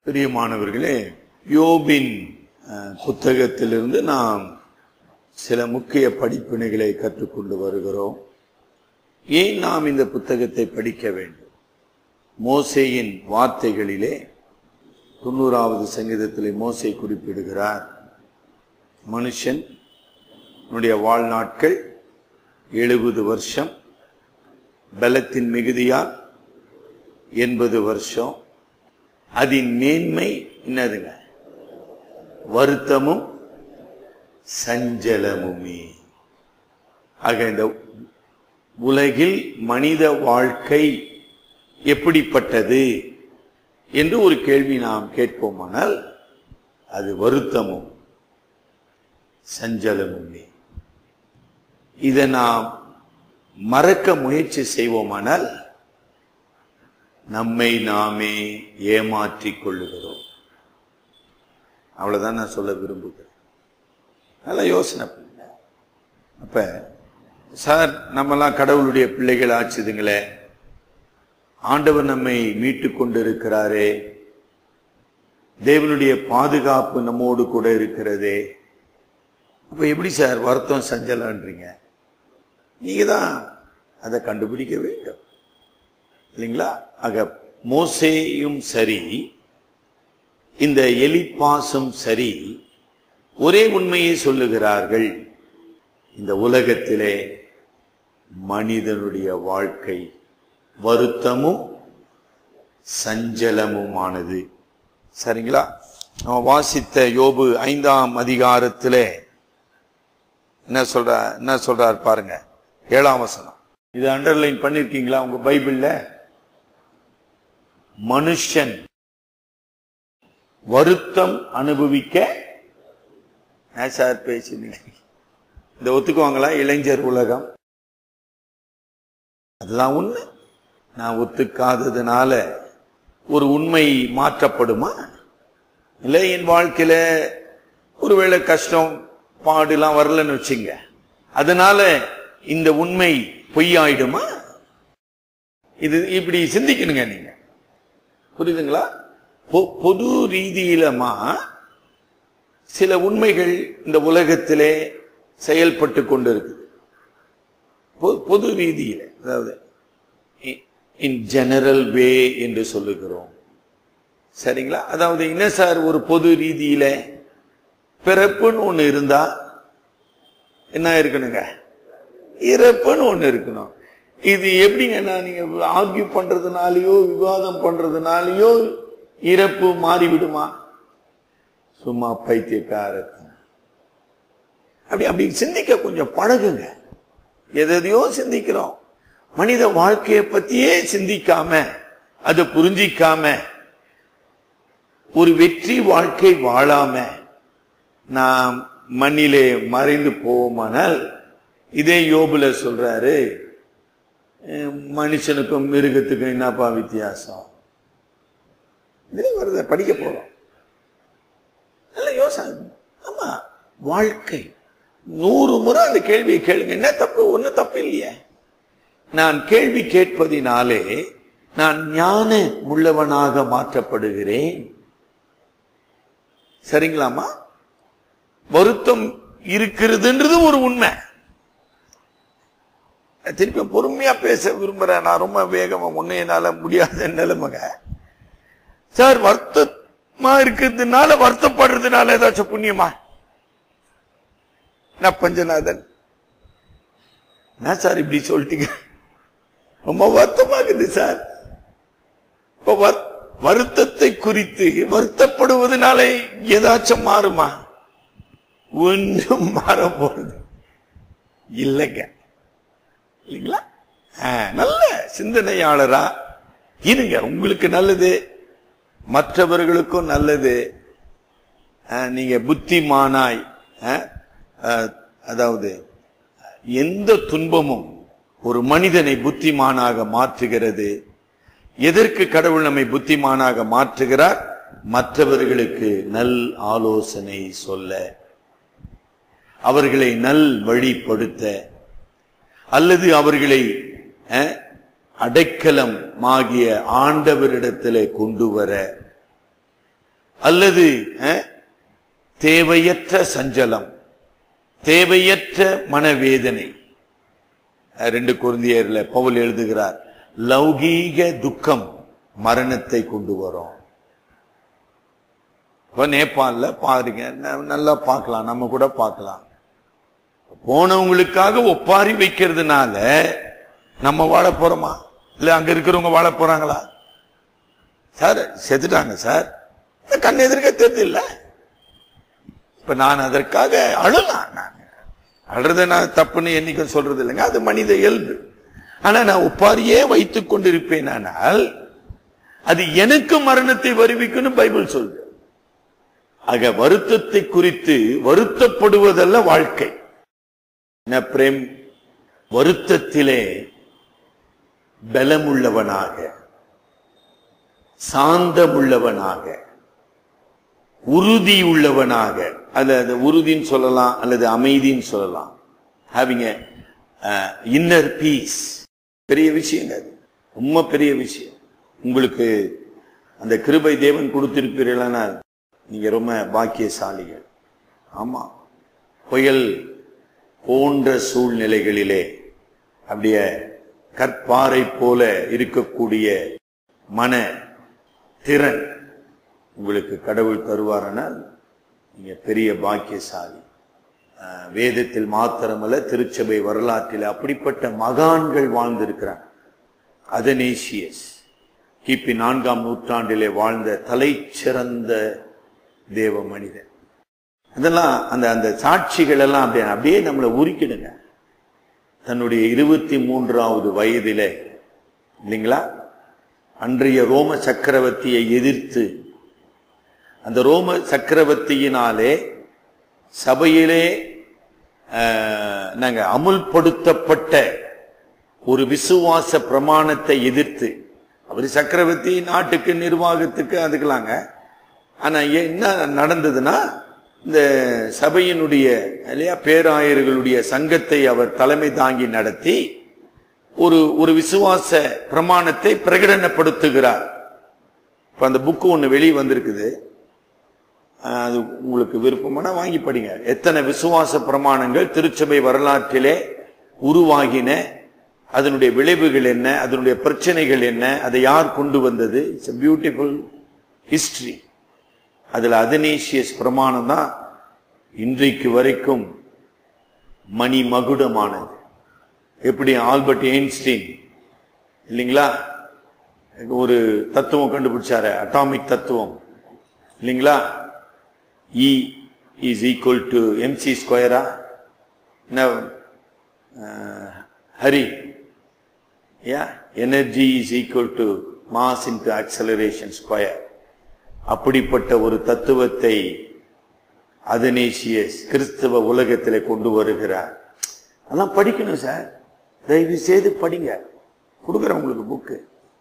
பிரியமானவர்களே யோபின் அஹ், புத்தகத்திலிருந்து நாம் சில முக்கிய படிப்பினைகளை கற்றுக்கொண்டு வருகிறோம் ஏன் நாம் இந்த புத்தகத்தை படிக்க வேண்டும் மோசேயின் வார்த்தைகளிலே தொண்ணூறாவது சங்கீதத்திலே மோசே குறிப்பிடுகிறார் மனுஷன் உன்னுடைய வாழ்நாட்கள் எழுபது வருஷம் பலத்தின் மிகுதியால் எண்பது வருஷம் அதன் மேன்மை என்னதுங்க வருத்தமும் சஞ்சலமுமே ஆக இந்த உலகில் மனித வாழ்க்கை எப்படிப்பட்டது என்று ஒரு கேள்வி நாம் கேட்போமானால் அது வருத்தமும் சஞ்சலமுமே இதை நாம் மறக்க முயற்சி செய்வோமானால் நம்மை நாமே ஏமாற்றிக் கொள்ளுகிறோம் அவ்வளவுதான் நான் சொல்ல விரும்புகிறேன் நல்லா யோசனை பண்ணுங்க அப்ப சார் நம்மெல்லாம் கடவுளுடைய பிள்ளைகள் ஆச்சுதுங்களே ஆண்டவர் நம்மை மீட்டு கொண்டிருக்கிறாரே தேவனுடைய பாதுகாப்பு நம்மோடு கூட இருக்கிறதே அப்ப எப்படி சார் வருத்தம் சஞ்சலன்றீங்க நீங்க தான் அதை கண்டுபிடிக்க வேண்டும் இல்லைங்களா ஆக மோசேயும் சரி இந்த எலிப்பாசும் சரி ஒரே உண்மையை சொல்லுகிறார்கள் இந்த உலகத்திலே மனிதனுடைய வாழ்க்கை வருத்தமும் சஞ்சலமுமானது சரிங்களா நம்ம வாசித்த யோபு ஐந்தாம் அதிகாரத்திலே என்ன சொல்ற என்ன சொல்றார் பாருங்க ஏழாம் வசனம் இது அண்டர்லைன் பண்ணிருக்கீங்களா உங்க பைபிள்ல மனுஷன் வருத்தம் அனுபவிக்க ஏன் சார் பேசுனீங்க இந்த ஒத்துக்குவாங்களா இளைஞர் உலகம் அதுதான் உண்மை நான் ஒத்துக்காததுனால ஒரு உண்மை மாற்றப்படுமா இல்லை என் வாழ்க்கையில ஒருவேளை கஷ்டம் பாடுலாம் வரலன்னு வச்சுங்க அதனால இந்த உண்மை பொய்யாயிடுமா இது இப்படி சிந்திக்கணுங்க நீங்க புரியுதுங்களா பொ- பொது ரீதியிலமா சில உண்மைகள் இந்த உலகத்திலே செயல்பட்டு கொண்டு இருக்குது பொ- பொது ரீதியில அதாவது இன் ஜெனரல் வே என்று சொல்லுகிறோம் சரிங்களா அதாவது என்ன சார் ஒரு பொது ரீதியில பிறப்புன்னு ஒண்ணு இருந்தா என்ன இருக்கணுங்க இறப்புன்னு ஒண்ணு இருக்கணும் இது எப்படிங்கன்னா நீங்க ஆர்கியூ பண்றதுனாலயோ விவாதம் பண்றதுனாலயோ இறப்பு மாறிவிடுமா சும்மா பைத்தியக்காரத்தனம் அப்படி அப்படி சிந்திக்க கொஞ்சம் பழகுங்க எதையோ சிந்திக்கிறோம் மனித வாழ்க்கையை பத்தியே சிந்திக்காம அதை புரிஞ்சிக்காம ஒரு வெற்றி வாழ்க்கை வாழாம நாம் மண்ணிலே மறைந்து போவோமானால் இதே யோபுல சொல்றாரு அஹ், மனுஷனுக்கும் மிருகத்துக்கும் என்னப்பா வித்தியாசம் இதுல வருத படிக்க போறோம் நல்ல யோசனை ஆமா வாழ்க்கை நூறு முறை அந்த கேள்வியை கேளுங்க என்ன தப்பு ஒண்ணு தப்பு இல்லையே நான் கேள்வி கேட்பதினாலே நான் ஞான உள்ளவனாக மாற்றப்படுகிறேன் சரிங்களாமா வருத்தம் இருக்கிறதுன்றது ஒரு உண்மை திருப்பி பொறுமையா பேச விரும்புறேன் நான் ரொம்ப வேகமா ஒண்ணு என்னால முடியாத நிலைமைங்க சார் வருத்தமா இருக்கிறதுனால வருத்தப்படுறதுனால ஏதாச்சும் புண்ணியமா நான் பஞ்சநாதன் என்ன சார் இப்படி சொல்லிட்டீங்க ரொம்ப வருத்தமா இருக்குது சார் இப்ப வரு- வருத்தத்தை குறித்து வருத்தப்படுவதனால ஏதாச்சும் மாறுமா ஒன்றும் மாற போறது இல்லைங்க இல்லைங்களா ஆ, நல்ல சிந்தனையாளரா இருங்க உங்களுக்கு நல்லது மற்றவர்களுக்கும் நல்லது ஆ, நீங்க புத்திமானாய் ஆ, ஆ, அதாவது எந்த துன்பமும் ஒரு மனிதனை புத்திமானாக மாற்றுகிறது எதற்கு கடவுள் நம்மை புத்திமானாக மாற்றுகிறார் மற்றவர்களுக்கு நல் ஆலோசனை சொல்ல அவர்களை நல் வழிப்படுத்த அல்லது அவர்களை அஹ், அடைக்கலம் ஆகிய ஆண்டவரிடத்திலே கொண்டு வர அல்லது அஹ், தேவையற்ற சஞ்சலம் தேவையற்ற மனவேதனை அஹ், ரெண்டு குருந்தியர்ல பவுல் எழுதுகிறார் லௌகீக துக்கம் மரணத்தை கொண்டு வரும் இப்ப நேபாளில் பாருங்க ந- நல்லா பார்க்கலாம் நம்ம கூட பார்க்கலாம் போனவங்களுக்காக ஒப்பாரி வைக்கிறதுனால நம்ம வாழ போறோமா இல்ல அங்க இருக்கிறவங்க வாழ போறாங்களா சார் செத்துட்டாங்க சார் கண் எதிர்க்க தெரியுது இப்ப நான் அதற்காக அழலாம் நான் அழுறத நான் தப்புன்னு என்னைக்கும் சொல்றது இல்லைங்க அது மனித இயல்பு ஆனா நான் ஒப்பாரியே வைத்துக் கொண்டிருப்பேனானால் அது எனக்கு மரணத்தை வருவிக்கும்னு பைபிள் சொல்லுது ஆக வருத்தத்தை குறித்து வருத்தப்படுவதல்ல வாழ்க்கை என்ன பிரேம் வருத்தத்திலே பலமுள்ளவனாக சாந்தமுள்ளவனாக உறுதி உள்ளவனாக அல்லது உறுதின்னு சொல்லலாம் அல்லது அமைதின்னு சொல்லலாம் ஹேவிங் இன்னர் பீஸ் பெரிய விஷயங்க அது ரொம்ப பெரிய விஷயம் உங்களுக்கு அந்த கிருபை தேவன் கொடுத்திருப்பீர்களானா நீங்க ரொம்ப பாக்கியசாலிகள் ஆமா புயல் போன்ற சூழ்நிலைகளிலே அப்படியே கற்பாறை போல இருக்கக்கூடிய மன திறன் உங்களுக்கு கடவுள் தருவாரானால் நீங்க பெரிய பாக்கியசாலி அஹ், வேதத்தில் மாத்திரமல்ல திருச்சபை வரலாற்றில் அப்படிப்பட்ட மகான்கள் வாழ்ந்திருக்கிறாங்க அதனேசியஸ் கிபி நான்காம் நூற்றாண்டிலே வாழ்ந்த தலைச்சிறந்த தேவ மனிதன் அதெல்லாம் அந்த அந்த சாட்சிகள் எல்லாம் அப்படியே அப்படியே நம்மளை உருக்கிடுங்க தன்னுடைய இருபத்தி மூன்றாவது வயதிலே இல்லைங்களா அன்றைய ரோம சக்கரவர்த்தியை எதிர்த்து அந்த ரோம சக்கரவர்த்தியினாலே சபையிலே ஆஹ், நாங்க அமுல்படுத்தப்பட்ட ஒரு விசுவாச பிரமாணத்தை எதிர்த்து அவர் சக்கரவர்த்தி நாட்டுக்கு நிர்வாகத்துக்கு அதுக்கலாங்க ஆனா என்ன நடந்ததுன்னா இந்த சபையினுடைய இல்லையா பேராயர்களுடைய சங்கத்தை அவர் தலைமை தாங்கி நடத்தி ஒரு ஒரு விசுவாச பிரமாணத்தை பிரகடனப்படுத்துகிறார் இப்ப அந்த புக்கு ஒண்ணு வெளியே வந்திருக்குது அஹ் அது உங்களுக்கு விருப்பமான வாங்கி படிங்க எத்தனை விசுவாச பிரமாணங்கள் திருச்சபை வரலாற்றிலே உருவாகின அதனுடைய விளைவுகள் என்ன அதனுடைய பிரச்சனைகள் என்ன அதை யார் கொண்டு வந்தது இட்ஸ் பியூட்டிஃபுல் ஹிஸ்டரி அதுல அதனேசியஸ் பிரமாணம் தான் இன்றைக்கு வரைக்கும் மணி மகுடமானது எப்படி ஆல்பர்ட் எயின்ஸ்டீன் இல்லைங்களா ஒரு தத்துவம் கண்டுபிடிச்சாரு அட்டாமிக் தத்துவம் இல்லைங்களா E is equal to MC ஸ்கொயரா என்ன அஹ், ஹரி யா energy is equal to mass into acceleration square அப்படிப்பட்ட ஒரு தத்துவத்தை அதனேசியஸ் கிறிஸ்தவ உலகத்திலே கொண்டு வருகிறார் அதெல்லாம் படிக்கணும் சார் தயவு செய்து படிங்க கொடுக்குறேன் உங்களுக்கு புக்கு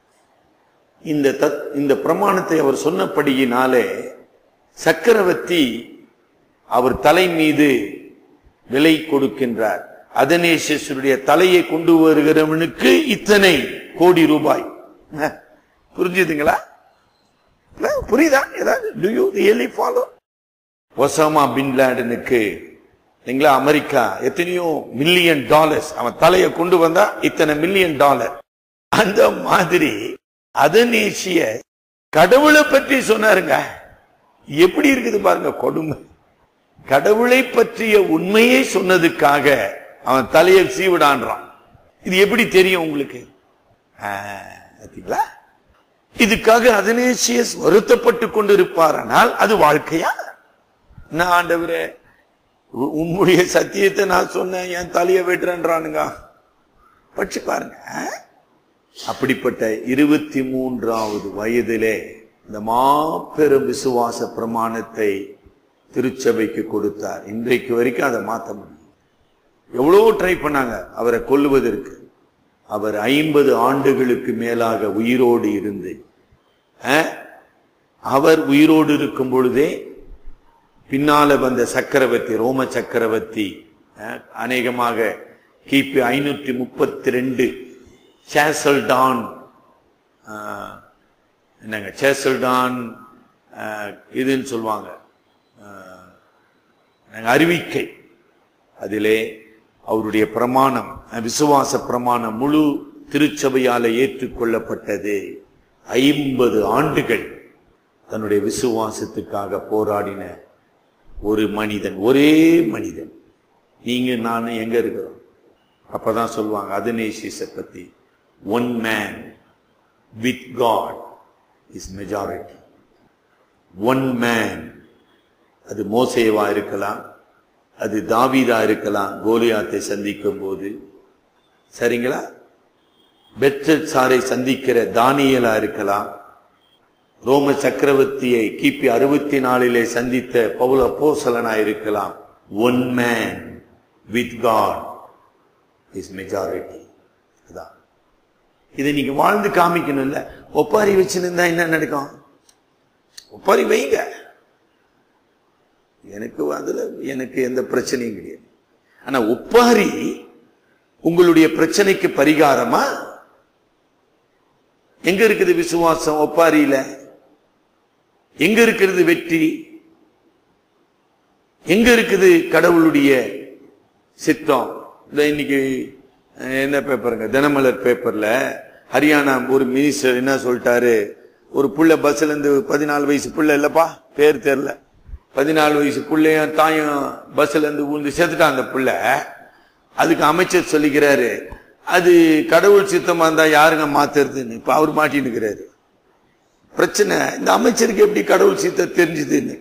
இந்த தத் இந்த பிரமாணத்தை அவர் சொன்னபடியினாலே சக்கரவர்த்தி அவர் தலை மீது விலை கொடுக்கின்றார் அதனேசருடைய தலையை கொண்டு வருகிறவனுக்கு இத்தனை கோடி ரூபாய் அஹ், புரிஞ்சுதுங்களா இல்ல, புரியுதா ஏதாவது do you really follow Osama bin லேடனுக்கு இல்லைங்களா அமெரிக்கா எத்தனையோ மில்லியன் டாலர்ஸ் அவன் தலையை கொண்டு வந்தா இத்தனை மில்லியன் டாலர் அந்த மாதிரி அதனேசிய கடவுளை பற்றி சொன்னாருங்க எப்படி இருக்குது பாருங்க கொடுமை கடவுளை பற்றிய உண்மையை சொன்னதுக்காக அவன் தலையை சீவிடான்றான் இது எப்படி தெரியும் உங்களுக்கு ஆ, பாத்தீங்களா இதுக்காக அதனேசியஸ் வருத்தப்பட்டு கொண்டிருப்பாரானால் அது வாழ்க்கையா என்ன ஆண்டவரே உ- உம்முடைய சத்தியத்தை நான் சொன்னேன் என் தலையை வெட்டுறேன்றானுங்க படிச்சு பாருங்க ஆ? அப்படிப்பட்ட இருபத்தி மூன்றாவது வயதிலே இந்த மாபெரும் விசுவாச பிரமாணத்தை திருச்சபைக்கு கொடுத்தார் இன்றைக்கு வரைக்கும் அதை மாற்ற முடியும் எவ்வளவு ட்ரை பண்ணாங்க அவரை கொல்லுவதற்கு அவர் ஐம்பது ஆண்டுகளுக்கு மேலாக உயிரோடு இருந்து அஹ், அவர் உயிரோடு இருக்கும் பொழுதே பின்னால வந்த சக்கரவர்த்தி ரோம சக்கரவர்த்தி அஹ், அநேகமாக கிபி ஐநூற்றி முப்பத்தி ரெண்டு சேசல்டான் ஆஹ், என்னங்க சேசல்டான் அஹ், இதுன்னு சொல்லுவாங்க அஹ், நாங்க அறிவிக்கை அதிலே அவருடைய பிரமாணம் அஹ், விசுவாச பிரமாணம் முழு திருச்சபையால ஏற்றுக்கொள்ளப்பட்டது ஐம்பது ஆண்டுகள் தன்னுடைய விசுவாசத்துக்காக போராடின ஒரு மனிதன் ஒரே மனிதன் நீங்க நான் எங்க இருக்கிறோம் அப்பதான் சொல்லுவாங்க அதனேசிஸ பத்தி one man with God is majority one man அது மோசேவா இருக்கலாம் அது தாவீதா இருக்கலாம் கோலியாத்தை சந்திக்கும் போது சரிங்களா பெற்றல் சாரை சந்திக்கிற தானியலா இருக்கலாம் ரோம சக்கரவர்த்தியை கிபி அறுபத்தி நாலிலே சந்தித்த பவுல போசலனா இருக்கலாம் one man with God is majority அதான் இதை நீங்க வாழ்ந்து காமிக்கணும்ல ஒப்பாரி வச்சிருந்தா என்ன நடக்கும் ஒப்பாரி வைங்க எனக்கு அதுல எனக்கு எந்த பிரச்சனையும் கிடையாது ஆனா ஒப்பாரி உங்களுடைய பிரச்சனைக்கு பரிகாரமா எங்க இருக்குது விசுவாசம் ஒப்பாரியில எங்க இருக்கிறது வெற்றி எங்க இருக்குது கடவுளுடைய சித்தம் இந்த இன்னைக்கு அஹ், என்ன பேப்பருங்க தினமலர் பேப்பர்ல ஹரியானா ஒரு மினிஸ்டர் என்ன சொல்லிட்டாரு ஒரு புள்ள பஸ்ல இருந்து பதினாலு வயசு புள்ள இல்லப்பா பேர் தெரியல பதினாலு வயசு புள்ளையும் தாயும் பஸ்ல இருந்து ஊந்து சேர்த்துட்டான் அந்த புள்ள அதுக்கு அமைச்சர் சொல்லிக்கிறாரு அது கடவுள் சித்தமா இருந்தா யாருங்க மாத்துறதுன்னு இப்ப அவர் மாட்டின்னு இருக்கிறாரு பிரச்சனை இந்த அமைச்சருக்கு எப்படி கடவுள் சித்தம் தெரிஞ்சதுன்னு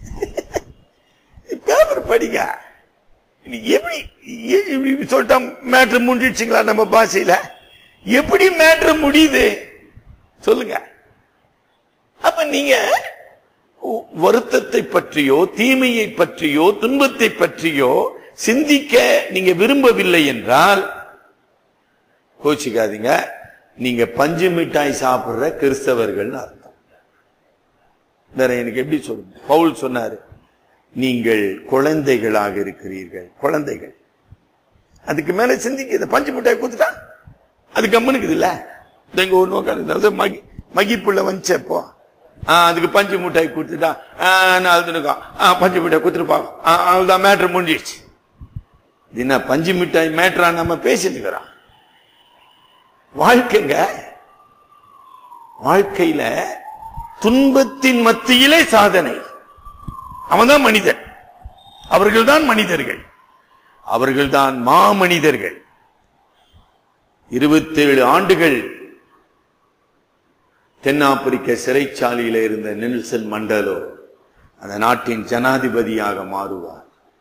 பேப்பர் படிங்க இது எப்படி எ- இப்படி சொல்லிட்டா மேட்ரு முடிஞ்சிடுச்சுங்களா நம்ம பாஷையில எப்படி மேட்ரு முடியுது சொல்லுங்க அப்ப நீங்க ஒ- வருத்தத்தை பற்றியோ தீமையை பற்றியோ துன்பத்தை பற்றியோ சிந்திக்க நீங்க விரும்பவில்லை என்றால் கோச்சிக்காதீங்க நீங்க பஞ்சு மிட்டாய் சாப்பிடுற கிறிஸ்தவர்கள்னு அர்த்தம் வேற எனக்கு எப்படி சொல்லுங்க பவுல் சொன்னாரு நீங்கள் குழந்தைகளாக இருக்கிறீர்கள் குழந்தைகள் அதுக்கு மேல சிந்திக்க இந்த பஞ்சு மிட்டாய் கொடுத்துட்டா அது கம்முனுக்குது இல்ல எங்க ஒரு நோக்கம் மகி மகிப்புள்ள வந்துச்சப்போ அதுக்கு பஞ்சு மிட்டாய் கொடுத்துட்டா ஆ, நான் அழுதுனுக்கோம் ஆ, பஞ்சு மிட்டாய் கொடுத்துருப்பா அவள்தான் மேட்ரு முடிஞ்சிடுச்சு இது என்ன பஞ்சு மிட்டாய் மேட்ரா நம்ம பேசினுக்கிறோம் வாழ்க்கைங்க வாழ்க்கையில துன்பத்தின் மத்தியிலே சாதனை அவன்தான் மனிதன் அவர்கள்தான் மனிதர்கள் அவர்கள்தான் மாமனிதர்கள் இருபத்தேழு ஆண்டுகள் தென்னாப்பிரிக்க சிறைச்சாலையில இருந்த நெல்சன் மண்டலோ அந்த நாட்டின் ஜனாதிபதியாக மாறுவார்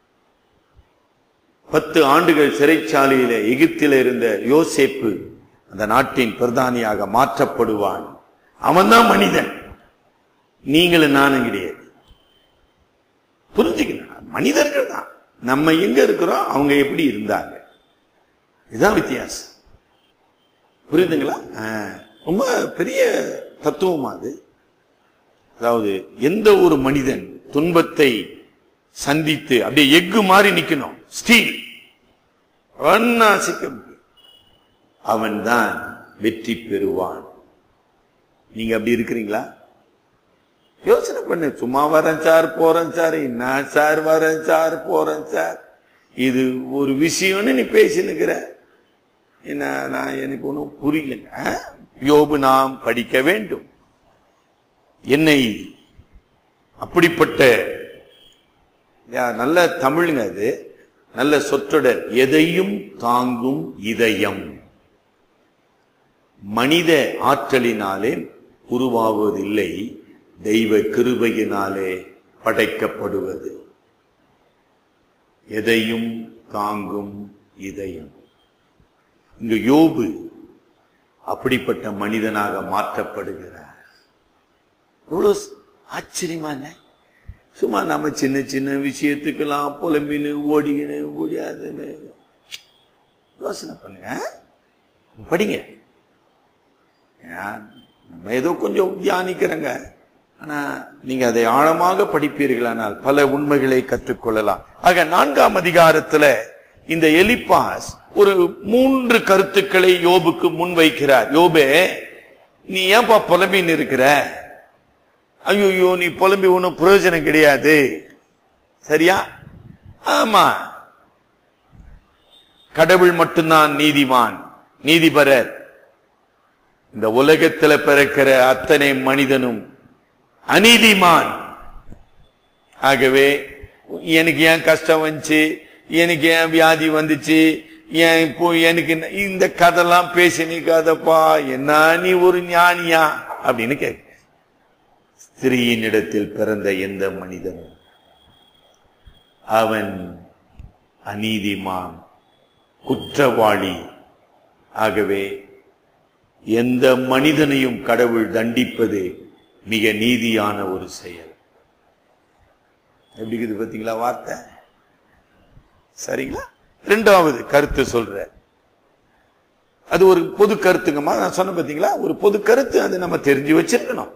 பத்து ஆண்டுகள் சிறைச்சாலையில எகிப்தில இருந்த யோசேப்பு அந்த நாட்டின் பிரதானியாக மாற்றப்படுவான் அவன்தான் மனிதன் நீங்களும் நானும் கிடையாது புரிஞ்சுக்கணும் மனிதர்கள் தான் நம்ம எங்க இருக்கிறோம் அவங்க எப்படி இருந்தாங்க இதுதான் வித்தியாசம் புரியுதுங்களா ஆ, ரொம்ப பெரிய தத்துவமா அது அதாவது எந்த ஒரு மனிதன் துன்பத்தை சந்தித்து அப்படியே எஃகு மாதிரி நிக்கணும் ஸ்டீல் அசிக்க அவன் தான் வெற்றி பெறுவான் நீங்க அப்படி இருக்கிறீங்களா யோசனை பண்ணு சும்மா வரேன் சார் போறேன் சார் என்ன சார் வரேன் சார் போறேன் சார் இது ஒரு விஷயம்னு நீ பேசினுக்கிற என்ன நான் எனக்கு ஒன்றும் புரியலங்க ஆ? யோபு நாம் படிக்க வேண்டும் என்னை அப்படிப்பட்ட யா, நல்ல தமிழுங்க அது நல்ல சொற்றொடர் எதையும் தாங்கும் இதயம் மனித ஆற்றலினாலே உருவாவதில்லை தெய்வ கிருபையினாலே படைக்கப்படுவது எதையும் தாங்கும் இதயம் இங்கு யோபு அப்படிப்பட்ட மனிதனாக மாற்றப்படுகிறார் எவ்வளவு ஆச்சரியமா இல்ல? சும்மா நம்ம சின்ன சின்ன விஷயத்துக்கெல்லாம் புலம்பின்னு ஓடிக்கின்னு ஓடியாதுன்னு யோசனை பண்ணுங்க படிங்க ஏன், நம்ம ஏதோ கொஞ்சம் தியானிக்கிறோங்க ஆனா நீங்க அதை ஆழமாக படிப்பீர்களானால் பல உண்மைகளை கற்றுக்கொள்ளலாம் ஆக நான்காம் அதிகாரத்துல இந்த எலிப்பாஸ் ஒரு மூன்று கருத்துக்களை யோபுக்கு முன்வைக்கிறார் யோபே நீ ஏன்பா புலம்பின்னு இருக்கிற ஐயோ நீ புலம்பி ஒன்றும் பிரயோஜனம் கிடையாது சரியா ஆமா கடவுள் மட்டும்தான் நீதிமான் நீதிபரர் இந்த உலகத்துல பிறக்கிற அத்தனை மனிதனும் அநீதிமான் ஆகவே எனக்கு ஏன் கஷ்டம் வந்துச்சு எனக்கு ஏன் வியாதி வந்துச்சு ஏன் இப்போ எனக்கு என்ன- இந்த கதைலாம் பேசி நீ கதைப்பா என்ன நீ ஒரு ஞானியா அப்படின்னு கேட்க ஸ்திரீயினிடத்தில் பிறந்த எந்த மனிதனும் அவன் அநீதிமான் குற்றவாளி ஆகவே எந்த மனிதனையும் கடவுள் தண்டிப்பது மிக நீதியான ஒரு செயல் எப்படி இருக்குது பாத்தீங்களா வார்த்தை சரிங்களா ரெண்டாவது கருத்து சொல்ற அது ஒரு பொது கருத்துங்கம்மா நான் சொன்ன பாத்தீங்களா ஒரு பொது கருத்து அது நம்ம தெரிஞ்சு வச்சிருக்கணும்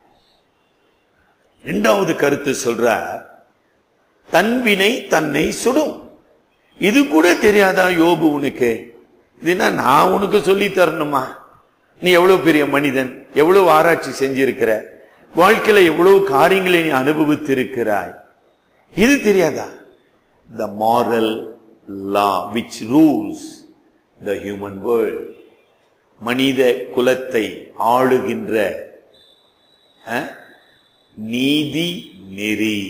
ரெண்டாவது கருத்து சொல்ற தன்வினை தன்னை சுடும் இது கூட தெரியாதா யோபு உனக்கு இதுனா நான் உனக்கு சொல்லி தரணுமா நீ எவ்வளவு பெரிய மனிதன் எவ்வளவு ஆராய்ச்சி செஞ்சிருக்கிற வாழ்க்கையில எவ்வளவு காரியங்களை நீ அனுபவித்திருக்கிறாய் இது தெரியாதா the moral law which rules the human world மனித குலத்தை ஆளுகின்ற அஹ், நீதி நெறி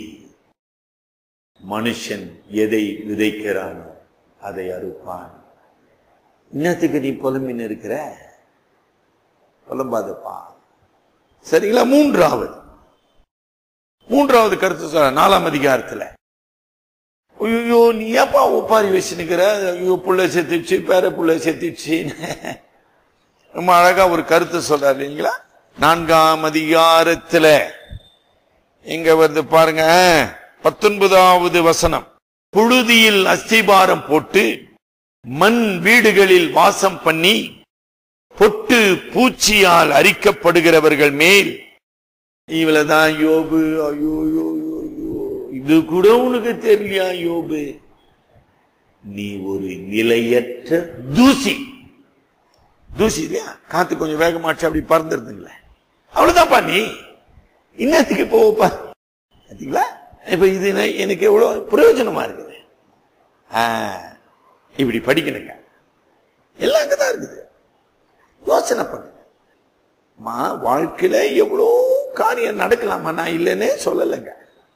மனுஷன் எதை விதைக்கிறானோ அதை அறுப்பான் இன்னத்துக்கு நீ புலம்பின்னு இருக்கிற புலம்பாதப்பா சரிங்களா மூன்றாவது மூன்றாவது கருத்து சொல்ற நாலாம் அதிகாரத்துல ஐயோ நீ ஏப்பா ஒப்பாரி வச்சுனுக்கிற ஐயோ புள்ள செத்துச்சு பேர புள்ள செத்துச்சுன்னு ரொம்ப அழகா ஒரு கருத்து சொல்றாரு இல்லைங்களா நான்காம் அதிகாரத்துல இங்க வந்து பாருங்க பத்தொன்பதாவது வசனம் புழுதியில் அஸ்திபாரம் போட்டு மண் வீடுகளில் வாசம் பண்ணி பொட்டு பூச்சியால் அரிக்கப்படுகிறவர்கள் மேல் இவளதான் யோபு ஐயோ யோ, யோ, யோ. இது கூட உனக்கு தெரியலையா யோபு நீ ஒரு நிலையற்ற தூசி தூசி இல்லையா காத்து கொஞ்சம் வேகமாச்சு அப்படி பறந்துருதுங்களே அவ்வளவுதான்ப்பா நீ இன்னத்துக்கு போவப்பா பார்த்தீங்களா இப்ப இது என்ன- எனக்கு எவ்வளவு பிரயோஜனமா இருக்குது ஆ, இப்படி படிக்கணுங்க எல்லாம் அங்கதான் இருக்குது யோசனை பண்ணுங்க மா வாழ்க்கையில எவ்வளோ காரியம் நடக்கலாமா நான் இல்லைன்னே சொல்லலைங்க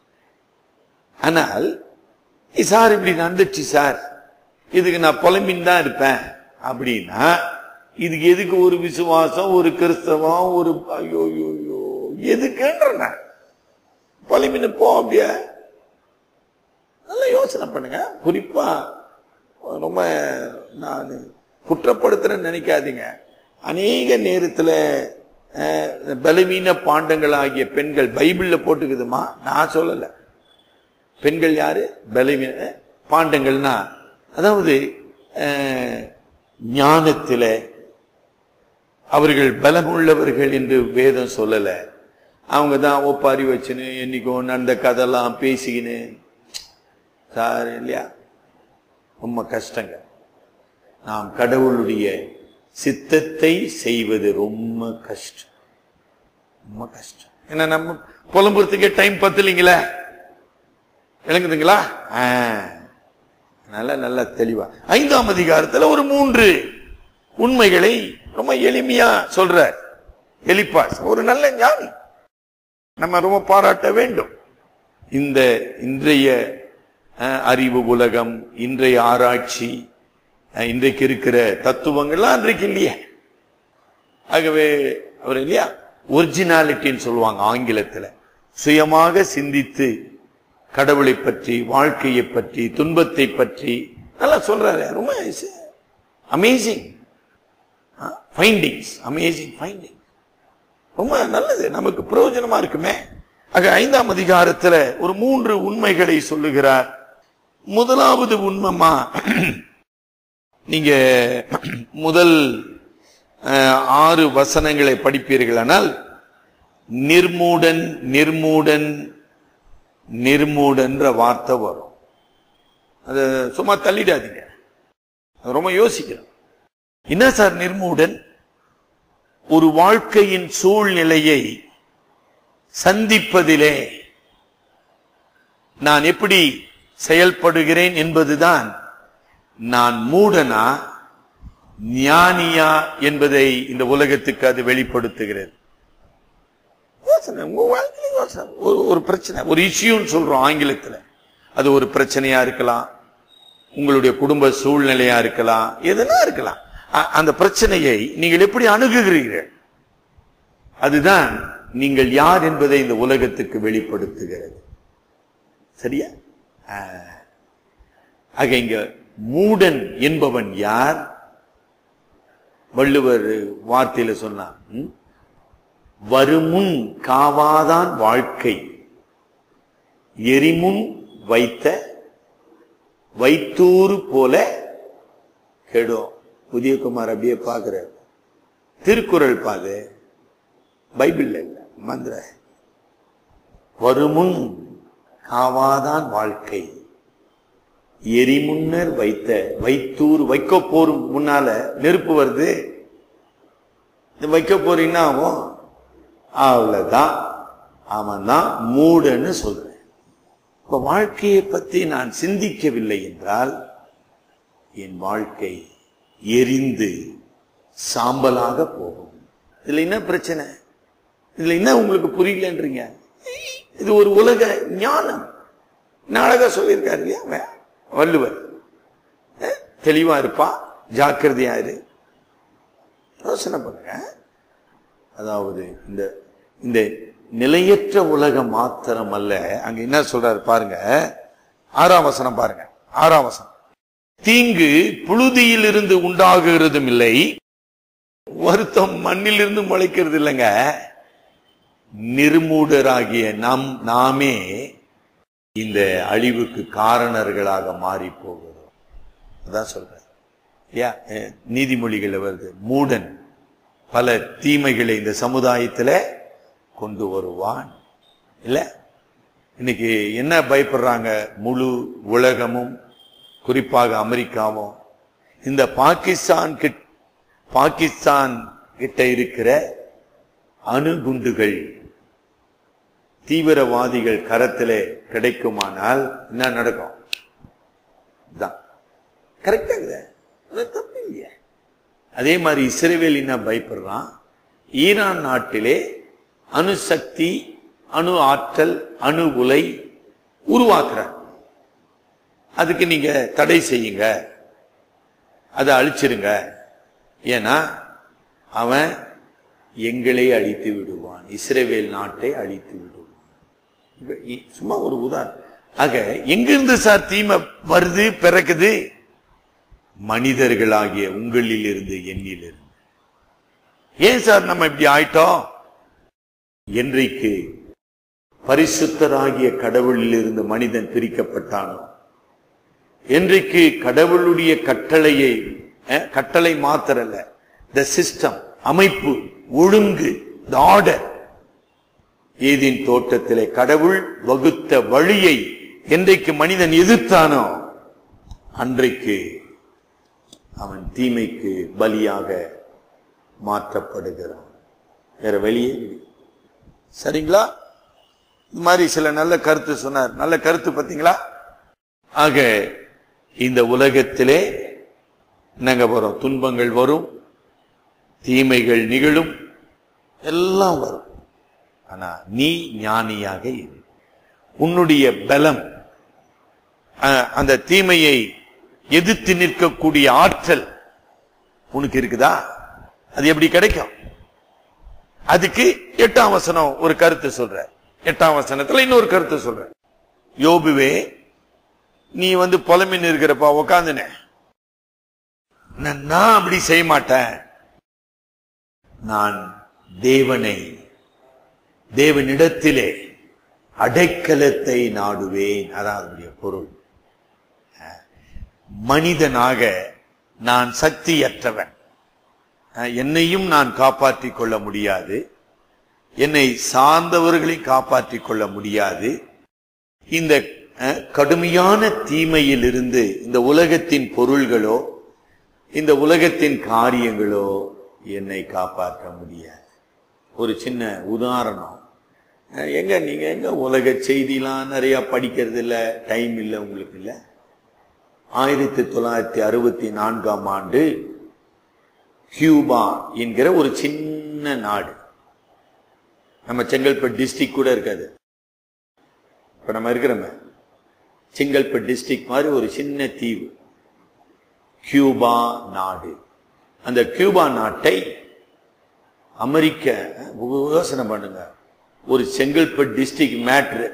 ஆனால் "ஏய் சார் இப்படி நடந்துச்சு சார் இதுக்கு நான் புலம்பின் தான் இருப்பேன் அப்படின்னா இதுக்கு எதுக்கு ஒரு விசுவாசம் ஒரு கிறிஸ்தவம் ஒரு ஐயோ ஐயோ, ஐயோ எதுக்குன்ற நான் புலம்பின்னு போ அப்படியே நல்லா யோசனை பண்ணுங்க குறிப்பா ரொம்ப நான் குற்றப்படுத்துறேன்னு நினைக்காதீங்க அநேக நேரத்துல அஹ், பலவீன பாண்டங்கள் ஆகிய பெண்கள் பைபிள்ல போட்டுக்குதுமா நான் சொல்லல பெண்கள் யாரு பலவீன பாண்டங்கள்னா அதாவது அஹ், ஞானத்தில அவர்கள் பலமுள்ளவர்கள் என்று வேதம் சொல்லல அவங்க தான் ஒப்பாரி வச்சுன்னு என்னைக்கும் நடந்த கதெல்லாம் பேசிக்கின்னு சார் இல்லையா ரொம்ப கஷ்டங்க நாம் கடவுளுடைய சித்தத்தை செய்வது ரொம்ப கஷ்டம் ரொம்ப கஷ்டம் ஏன்னா நம்ம புலம்புறதுக்கே டைம் பத்தலைங்களே விளங்குதுங்களா ஆ. நல்ல நல்ல தெளிவா ஐந்தாம் அதிகாரத்துல ஒரு மூன்று உண்மைகளை ரொம்ப எளிமையா சொல்றார் எலிப்பாஸ் ஒரு நல்ல ஞானி நம்ம ரொம்ப பாராட்ட வேண்டும் இந்த இன்றைய அஹ், அறிவு உலகம் இன்றைய ஆராய்ச்சி அஹ், இன்றைக்கு இருக்கிற தத்துவங்கள்லாம் அன்றைக்கு இல்லையே ஆகவே அவர் இல்லையா ஒரிஜினாலிட்டின்னு சொல்லுவாங்க ஆங்கிலத்துல சுயமாக சிந்தித்து கடவுளை பற்றி வாழ்க்கையை பற்றி துன்பத்தை பற்றி நல்லா சொல்றாரு ரொம்ப அமேசிங் ஃபைண்டிங்ஸ் அமேசிங் ஃபைண்டிங் ரொம்ப நல்லது நமக்கு பிரயோஜனமா இருக்குமே ஆக ஐந்தாம் அதிகாரத்துல ஒரு மூன்று உண்மைகளை சொல்லுகிறார் முதலாவது உண்மைமா நீங்க முதல் அஹ், ஆறு வசனங்களை படிப்பீர்களானால் நிர்மூடன் நிர்மூடன் நிர்மூடன்ற வார்த்தை வரும் அது சும்மா தள்ளிடாதீங்க அது ரொம்ப யோசிக்கணும் என்ன சார் நிர்மூடன் ஒரு வாழ்க்கையின் சூழ்நிலையை சந்திப்பதிலே நான் எப்படி செயல்படுகிறேன் என்பதுதான் நான் மூடனா ஞானியா என்பதை இந்த உலகத்துக்கு அது வெளிப்படுத்துகிறது யோசனை, உங்க வாழ்க்கையில யோசனை. ஒரு- ஒரு பிரச்சனை ஒரு இஷ்யூன்னு சொல்றோம் ஆங்கிலத்துல அது ஒரு பிரச்சனையா இருக்கலாம் உங்களுடைய குடும்ப சூழ்நிலையா இருக்கலாம் எதுனா இருக்கலாம் அ- அந்த பிரச்சனையை நீங்கள் எப்படி அணுகுகிறீர்கள் அதுதான் நீங்கள் யார் என்பதை இந்த உலகத்துக்கு வெளிப்படுத்துகிறது சரியா ஆ. ஆக இங்க மூடன் என்பவன் யார் வள்ளுவர் வார்த்தையில சொன்னார் ம்? வருமுன் காவாதான் வாழ்க்கை எரிமுன் வைத்த வைத்தூறு போல கெடும் புதியகுமார் அப்படியே பார்க்கிறார் திருக்குறள் பாது பைபிள்ல இல்ல மந்திர வருமுன் காவாதான் வாழ்க்கை எரிமுன்னர் வைத்த வைத்தூர் வைக்க போரும் முன்னால நெருப்பு வருது இந்த வைக்க போறீங்கன்னா ஆகும் அவ்வளவுதான் அவன் தான் மூடன்னு சொல்றேன் இப்ப வாழ்க்கையை பத்தி நான் சிந்திக்கவில்லை என்றால் என் வாழ்க்கை எரிந்து சாம்பலாக போகும் இதுல என்ன பிரச்சனை இதுல என்ன உங்களுக்கு புரியலன்றீங்க இது ஒரு உலக ஞானம் நான் அழகா சொல்லியிருக்காரு இல்லையா வே- வள்ளுவர் அஹ், தெளிவா இருப்பா ஜாக்கிரதையா இரு யோசனை பண்ணுங்க அதாவது இந்த இந்த நிலையற்ற உலகம் மாத்திரம் அல்ல அங்க என்ன சொல்றாரு பாருங்க ஆறாம் வசனம் பாருங்க ஆறாம் வசனம் தீங்கு புழுதியிலிருந்து உண்டாகுகிறதும் இல்லை வருத்தம் மண்ணிலிருந்து முளைக்கிறது இல்லைங்க நிர்மூடராகிய நம் நாமே இந்த அழிவுக்கு காரணர்களாக மாறி போகிறோம் அதான் சொல்றேன் யா நீதிமொழிகள் வருது மூடன் பல தீமைகளை இந்த சமுதாயத்துல கொண்டு வருவான் இல்ல இன்னைக்கு என்ன பயப்படுறாங்க முழு உலகமும் குறிப்பாக அமெரிக்காவும் இந்த பாகிஸ்தான் கிட் பாகிஸ்தான் கிட்ட இருக்கிற அணுகுண்டுகள் தீவிரவாதிகள் கரத்திலே கிடைக்குமானால் என்ன நடக்கும் தான் கரெக்டா இருக்குது தப்பு இல்லையே அதே மாதிரி இஸ்ரேவேல் என்ன பயப்படுறான் ஈரான் நாட்டிலே அணுசக்தி அணு ஆற்றல் அணு உலை உருவாக்குறான் அதுக்கு நீங்க தடை செய்யுங்க அதை அழிச்சிருங்க ஏன்னா அவன் எங்களை அழித்து விடுவான் இஸ்ரேவேல் நாட்டை அழித்து விடுவான் இப்ப இ- சும்மா ஒரு உதாரணம் ஆக எங்கிருந்து சார் தீமை வருது பிறக்குது மனிதர்களாகிய உங்களில் இருந்து என்னில் இருந்து ஏன் சார் நம்ம இப்படி ஆயிட்டோம் என்றைக்கு பரிசுத்தராகிய கடவுளில் இருந்து மனிதன் பிரிக்கப்பட்டானோ என்றைக்கு கடவுளுடைய கட்டளையை அஹ், கட்டளை மாத்திரல்ல த சிஸ்டம் அமைப்பு ஒழுங்கு த ஆர்டர் ஏதின் தோட்டத்திலே கடவுள் வகுத்த வழியை என்றைக்கு மனிதன் எதிர்த்தானோ அன்றைக்கு அவன் தீமைக்கு பலியாக மாற்றப்படுகிறான் வேற வெளியே இல்லை. சரிங்களா இது மாதிரி சில நல்ல கருத்து சொன்னார் நல்ல கருத்து பார்த்தீங்களா ஆக இந்த உலகத்திலே என்னங்க வரும் துன்பங்கள் வரும் தீமைகள் நிகழும் எல்லாம் வரும் ஆனா நீ ஞானியாக இரு உன்னுடைய பலம் அஹ், அந்த தீமையை எதிர்த்து நிற்கக்கூடிய ஆற்றல் உனக்கு இருக்குதா அது எப்படி கிடைக்கும் அதுக்கு எட்டாம் வசனம் ஒரு கருத்து சொல்ற எட்டாம் வசனத்துல இன்னொரு கருத்து சொல்ற யோபுவே நீ வந்து புலமின் இருக்கிறப்பா உக்காந்துனே நான் நான் அப்படி செய்ய மாட்டேன் நான் தேவனை தேவனிடத்திலே அடைக்கலத்தை நாடுவேன் அதான் அதனுடைய பொருள் அஹ், மனிதனாக நான் சக்தியற்றவன் அஹ், என்னையும் நான் காப்பாற்றிக் கொள்ள முடியாது என்னை சார்ந்தவர்களை காப்பாற்றிக் கொள்ள முடியாது இந்த அஹ், கடுமையான தீமையிலிருந்து இந்த உலகத்தின் பொருள்களோ இந்த உலகத்தின் காரியங்களோ என்னை காப்பாற்ற முடியாது ஒரு சின்ன உதாரணம் அஹ் எங்க நீங்க எங்க உலக செய்திலாம் நிறைய படிக்கிறது இல்ல டைம் இல்லை உங்களுக்கு இல்ல ஆயிரத்தி தொள்ளாயிரத்தி அறுபத்தி நான்காம் ஆண்டு கியூபா என்கிற ஒரு சின்ன நாடு நம்ம செங்கல்பட்டு டிஸ்ட்ரிக்ட் கூட இருக்காது இப்ப நம்ம இருக்கிறோமே செங்கல்பட்டு டிஸ்ட்ரிக்ட் மாதிரி ஒரு சின்ன தீவு கியூபா நாடு அந்த கியூபா நாட்டை அமெரிக்க யோசனை பண்ணுங்க ஒரு செங்கல்பட்டு டிஸ்ட்ரிக்ட் மேட்ரு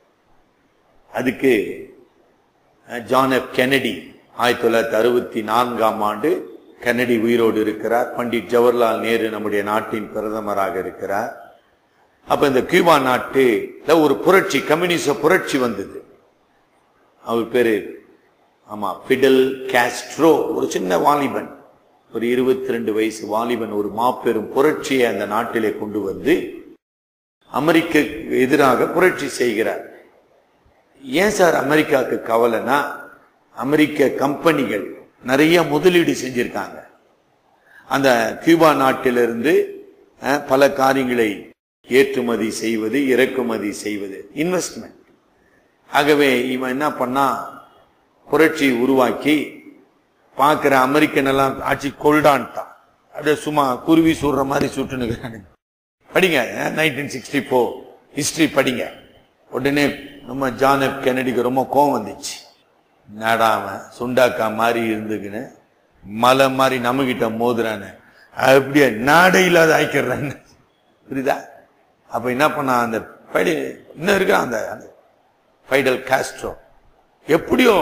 அதுக்கு அஹ், ஜான் எஃப் கெனடி ஆயிரத்தி தொள்ளாயிரத்தி அறுபத்தி நான்காம் ஆண்டு கெனடி உயிரோடு இருக்கிறார் பண்டிட் ஜவஹர்லால் நேரு நம்முடைய நாட்டின் பிரதமராக இருக்கிறார் அப்ப இந்த கியூபா நாட்டுல ஒரு புரட்சி கம்யூனிச புரட்சி வந்தது அவர் பேரு ஆமா பிடல் காஸ்ட்ரோ ஒரு சின்ன வாலிபன் ஒரு இருபத்தி ரெண்டு வயசு வாலிபன் ஒரு மாபெரும் புரட்சியை அந்த நாட்டிலே கொண்டு வந்து அமெரிக்க எதிராக புரட்சி செய்கிறார் ஏன் சார் அமெரிக்காவுக்கு கவலைனா அமெரிக்க கம்பெனிகள் நிறைய முதலீடு செஞ்சிருக்காங்க அந்த கியூபா நாட்டிலிருந்து அஹ், பல காரியங்களை ஏற்றுமதி செய்வது இறக்குமதி செய்வது இன்வெஸ்ட்மெண்ட் ஆகவே இவன் என்ன பண்ணா புரட்சி உருவாக்கி பார்க்கிற அமெரிக்கன் எல்லாம் ஆட்சி கொள்டான்ட்டான் அப்படியே சும்மா குருவி சுடுற மாதிரி சுட்டுனுக்குறாங்க படிங்க நைன்டீன் சிக்ஸ்டி ஃபோர் ஹிஸ்டரி படிங்க உடனே நம்ம ஜான் எஃப் கெனடிக்கு ரொம்ப கோவம் வந்துச்சு நாடாம சுண்டாக்கா மாதிரி இருந்துக்குன்னு மலை மாதிரி நம்மகிட்ட மோதுறான்னு அப்படியே நாடே இல்லாத ஆய்க்கிறான்னு புரியுதா அப்ப என்ன பண்ணா அந்த பைடி இன்னும் இருக்கிறான் அந்த அந்த பைடல் காஸ்ட்ரோ எப்படியோ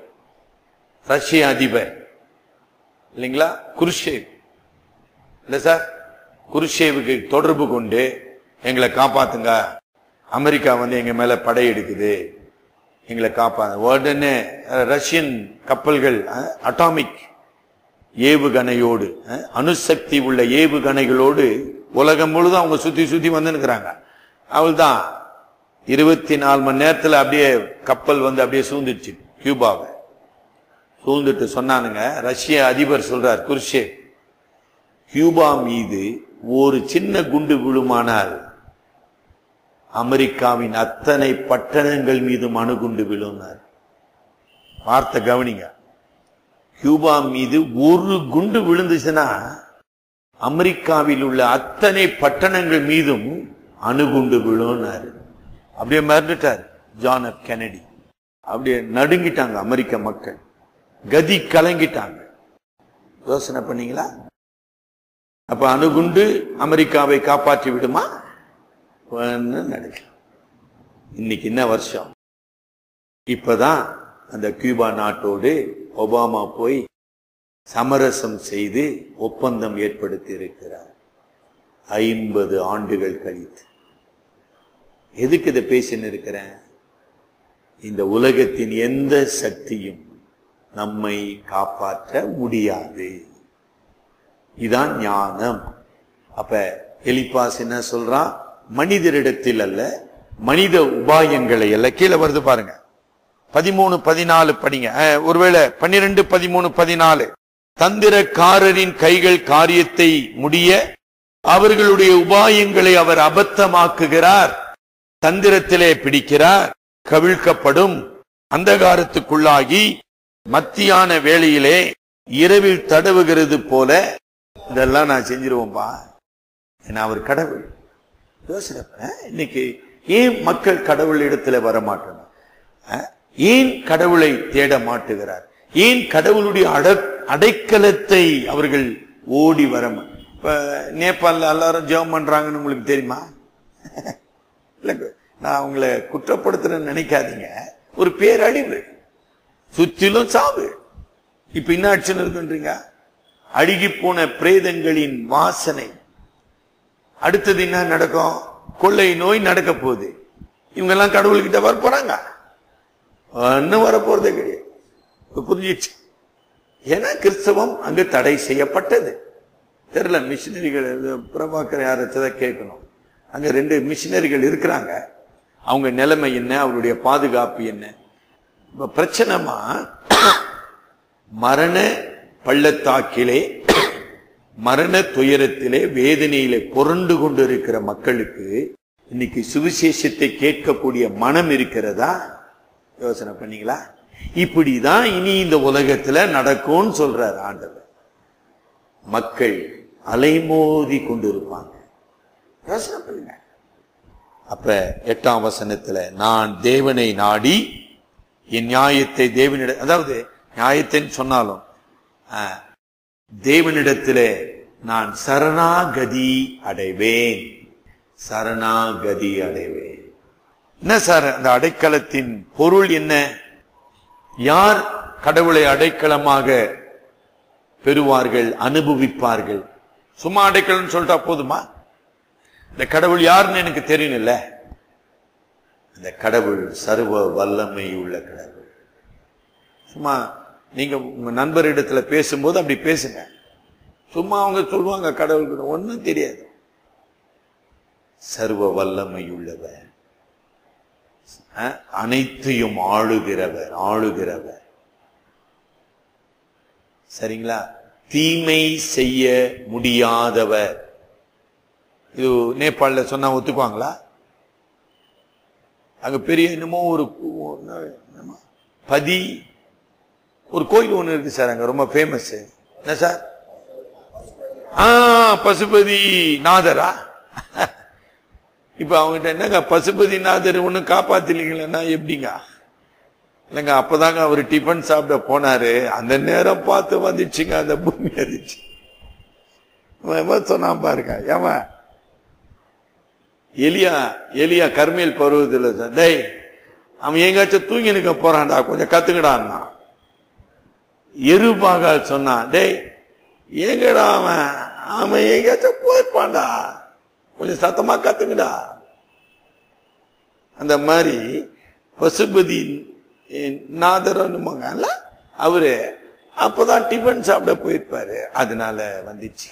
ரஷ்ய அதிபர் இல்லைங்களா குருஷேவ் இல்ல சார் குருஷேவுக்கு தொடர்பு கொண்டு எங்களை காப்பாத்துங்க அமெரிக்கா வந்து எங்க மேல படையெடுக்குது எங்களை காப்பாங்க உடனே அஹ், ரஷ்யன் கப்பல்கள் அட்டாமிக் ஏவுகணையோடு அஹ், அணுசக்தி உள்ள ஏவுகணைகளோடு உலகம் முழுதும் அவங்க சுத்தி சுத்தி வந்துருக்கிறாங்க அவள்தான் இருபத்தி நாலு மணி நேரத்துல அப்படியே கப்பல் வந்து அப்படியே சூழ்ந்துடுச்சு கியூபாவை சூழ்ந்துட்டு சொன்னானுங்க ரஷ்ய அதிபர் சொல்றார் குர்ஷேவ் கியூபா மீது ஒரு சின்ன குண்டு விழுமானால் அமெரிக்காவின் அத்தனை பட்டணங்கள் மீதும் அணுகுண்டு விழுந்தார் வார்த்தை கவனிங்க கியூபா மீது ஒரு குண்டு விழுந்துச்சுன்னா அமெரிக்காவில் உள்ள அத்தனை பட்டணங்கள் மீதும் அணுகுண்டு விழுந்தாரு அப்படியே மறந்துட்டார் ஜான் எஃப் கெனடி அப்படியே நடுங்கிட்டாங்க அமெரிக்க மக்கள் கதி கலங்கிட்டாங்க யோசனை பண்ணீங்களா அப்ப அணுகுண்டு அமெரிக்காவை காப்பாற்றி விடுமா ஒண்ணும் நடக்கல இன்னைக்கு என்ன வருஷம் இப்பதான் அந்த கியூபா நாட்டோடு ஒபாமா போய் சமரசம் செய்து ஒப்பந்தம் ஏற்படுத்தி இருக்கிறார் ஐம்பது ஆண்டுகள் கழித்து எதுக்கு இதை பேசின்னு இருக்கிறேன் இந்த உலகத்தின் எந்த சக்தியும் நம்மை காப்பாற்ற முடியாது இதான் ஞானம் அப்ப எலிப்பாஸ் என்ன சொல்றான் மனிதரிடத்தில் அல்ல மனித உபாயங்களை அல்ல கீழே வருது பாருங்க பதிமூணு பதினாலு படிங்க அஹ், ஒருவேளை பன்னிரெண்டு பதிமூணு பதினாலு தந்திரக்காரரின் கைகள் காரியத்தை முடிய அவர்களுடைய உபாயங்களை அவர் அபத்தமாக்குகிறார் தந்திரத்திலே பிடிக்கிறார் கவிழ்க்கப்படும் அந்தகாரத்துக்குள்ளாகி மத்தியான வேளையிலே இரவில் தடவுகிறது போல இதெல்லாம் நான் செஞ்சிருவோம்பா ஏன்னா அவர் கடவுள் யோசனை பண்ண. இன்னைக்கு ஏன் மக்கள் கடவுள் இடத்துல வர மாட்டாங்க அஹ்? ஏன் கடவுளை தேட மாட்டுகிறார் ஏன் கடவுளுடைய அட அடைக்கலத்தை அவர்கள் ஓடி வர மா- இப்ப நேபாளில் எல்லாரும் ஜெபம் பண்றாங்கன்னு உங்களுக்கு தெரியுமா இல்ல நான் அவங்கள குற்றப்படுத்துறேன்னு நினைக்காதீங்க ஒரு பேரழிவு சுற்றிலும் சாவு இப்ப என்ன ஆச்சுன்னு இருக்குன்றீங்க அழுகி போன பிரேதங்களின் வாசனை அடுத்தது என்ன நடக்கும் கொள்ளை நோய் நடக்க போகுது இவங்க எல்லாம் கடவுள்கிட்ட வர போறாங்க ஒன்னும் வர போறதே கிடையாது இப்ப புரிஞ்சிச்சு ஏன்னா கிறிஸ்தவம் அங்கு தடை செய்யப்பட்டது தெரியல மிஷினரிகள் பிரபாகர் யாராச்சும் கேட்கணும் அங்க ரெண்டு மிஷினரிகள் இருக்கிறாங்க அவங்க நிலைமை என்ன அவருடைய பாதுகாப்பு என்ன இப்ப பிரச்சனைமா மரண பள்ளத்தாக்கிலே மரண துயரத்திலே வேதனையிலே புரண்டு கொண்டிருக்கிற மக்களுக்கு இன்னைக்கு சுவிசேஷத்தை கேட்கக்கூடிய மனம் இருக்கிறதா யோசனை பண்ணீங்களா இப்படிதான் இனி இந்த உலகத்துல நடக்கும்னு சொல்றார் ஆண்டவர் மக்கள் அலைமோதி கொண்டிருப்பாங்க யோசனை பண்ணுங்க அப்ப எட்டாம் வசனத்துல நான் தேவனை நாடி என் நியாயத்தை தேவனிட அதாவது நியாயத்தைன்னு சொன்னாலும் ஆ, தேவனிடத்திலே நான் சரணாகதி அடைவேன் சரணாகதி அடைவேன் என்ன சார் அந்த அடைக்கலத்தின் பொருள் என்ன யார் கடவுளை அடைக்கலமாக பெறுவார்கள் அனுபவிப்பார்கள் சும்மா அடைக்கலம்னு சொல்லிட்டா போதுமா இந்த கடவுள் யாருன்னு எனக்கு தெரியணும்ல அந்த கடவுள் சர்வ வல்லமை உள்ள கடவுள் சும்மா நீங்க உங்க நண்பரிடத்துல பேசும்போது அப்படி பேசுங்க சும்மா அவங்க சொல்லுவாங்க கடவுளுக்கு ஒன்றும் தெரியாது சர்வ வல்லமை உள்ளவர் அஹ், அனைத்தையும் ஆளுகிறவர் ஆளுகிறவர் சரிங்களா தீமை செய்ய முடியாதவர் இது நேபாளில சொன்னா ஒத்துக்குவாங்களா அங்க பெரிய என்னமோ ஒரு கு- என்னமோ பதி ஒரு கோயில் ஒண்ணு இருக்கு சார் அங்க ரொம்ப ஃபேமஸ் என்ன சார் ஆ பசுபதி நாதரா இப்ப அவங்ககிட்ட என்னங்க பசுபதி நாதர் ஒண்ணு காப்பாத்திலீங்களா எப்படிங்க இல்லைங்க அப்பதாங்க அவர் டிஃபன் சாப்பிட போனாரு அந்த நேரம் பார்த்து வந்துச்சுங்க அந்த பூமி அதிர்ச்சி அவன் எவன் சொன்னான் பாருங்க ஏவன் எலியா எலியா கர்மேல் பருவத்தில் சொன்னான், டேய் அவன் எங்காச்சும் தூங்கி நிற்க போறான்டா கொஞ்சம் கத்துக்கடான்னா எருபாக சொன்னான் டேய் எங்கடா அவன் அவன் எங்கேயாச்சும் போயிருப்பான்டா கொஞ்சம் சத்தமா கத்துங்கடா அந்த மாதிரி பசுபதி நாதரன்னுமாங்கல்ல அவரு அப்பதான் டிஃபன் சாப்பிட போயிருப்பாரு அதனால வந்துச்சு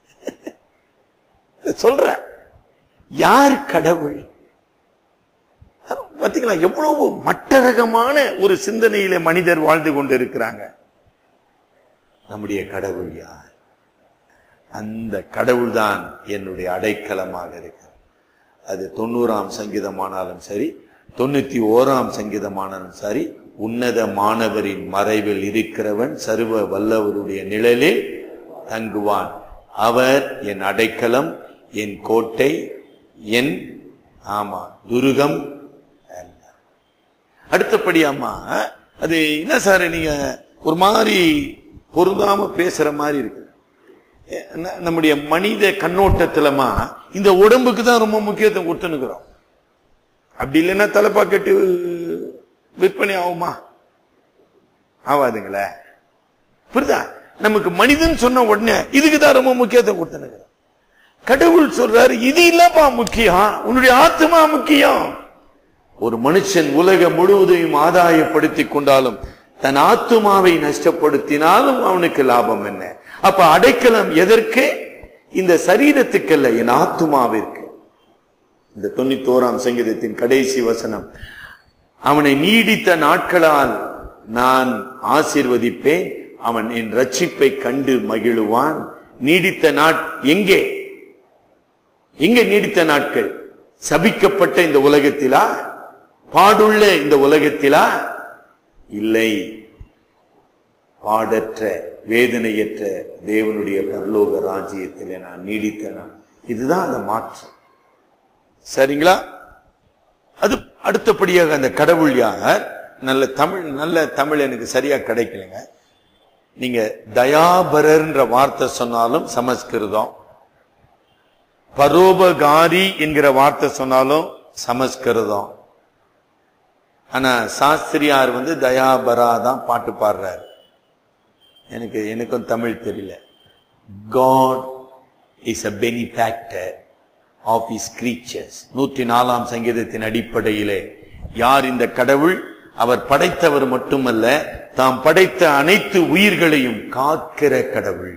சொல்றேன் யார் கடவுள் பாத்தீங்களா எவ்வளவு மட்டரகமான ஒரு சிந்தனையில மனிதர் வாழ்ந்து கொண்டு இருக்கிறாங்க நம்முடைய கடவுள் யார் அந்த கடவுள் தான் என்னுடைய அடைக்கலமாக இருக்கு அது தொண்ணூறாம் சங்கீதமானாலும் சரி தொண்ணூத்தி ஓராம் சங்கீதமானாலும் சரி உன்னத மாணவரின் மறைவில் இருக்கிறவன் சர்வ வல்லவருடைய நிழலில் தங்குவான் அவர் என் அடைக்கலம் என் கோட்டை என் ஆமா துருகம் அல்ல. அடுத்தபடி அம்மா அது என்ன சார் நீங்க ஒரு மாதிரி பொருந்தாம பேசுற மாதிரி இருக்கு ந- நம்முடைய மனித கண்ணோட்டத்துலமா இந்த உடம்புக்கு தான் ரொம்ப முக்கியத்துவம் கொடுத்துனுக்குறோம் அப்படி இல்லைன்னா தலைப்பாக்கெட்டு விற்பனை ஆகுமா ஆகாதுங்களே புரியுதா நமக்கு மனிதன் சொன்ன உடனே இதுக்கு தான் ரொம்ப முக்கியத்துவம் கொடுத்துனுக்குறோம் கடவுள் சொல்றாரு இது இல்லப்பா முக்கியம் உன்னுடைய ஆத்மா முக்கியம் ஒரு மனுஷன் உலகம் முழுவதையும் ஆதாயப்படுத்திக் கொண்டாலும் தன் ஆத்துமாவை நஷ்டப்படுத்தினாலும் அவனுக்கு லாபம் என்ன அப்ப அடைக்கலம் எதற்கு இந்த சரீரத்துக்கல்ல என் ஆத்துமாவிற்கு இந்த தொண்ணூத்தோராம் சங்கீதத்தின் கடைசி வசனம் அவனை நீடித்த நாட்களால் நான் ஆசீர்வதிப்பேன் அவன் என் ரட்சிப்பை கண்டு மகிழுவான் நீடித்த நாட் எங்கே எங்க நீடித்த நாட்கள் சபிக்கப்பட்ட இந்த உலகத்திலா பாடுள்ள இந்த உலகத்திலா இல்லை பாடற்ற வேதனையற்ற தேவனுடைய பரலோக ராஜ்யத்திலே நான் நீடித்த நான் இதுதான் அந்த மாற்றம் சரிங்களா அது அடுத்தபடியாக அந்த கடவுள் யார் நல்ல தமிழ் நல்ல தமிழ் எனக்கு சரியா கிடைக்கலங்க நீங்க தயாபரர்ன்ற வார்த்தை சொன்னாலும் சமஸ்கிருதம் பரோபகாரி என்கிற வார்த்தை சொன்னாலும் சமஸ்கிருதம் ஆனா சாஸ்திரியார் வந்து தயாபரா தான் பாட்டு பாடுறாரு எனக்கு எனக்கும் தமிழ் தெரியல God is a benefactor of is creatures நூற்றி நாலாம் சங்கீதத்தின் அடிப்படையிலே யார் இந்த கடவுள் அவர் படைத்தவர் மட்டுமல்ல தாம் படைத்த அனைத்து உயிர்களையும் காக்கிற கடவுள்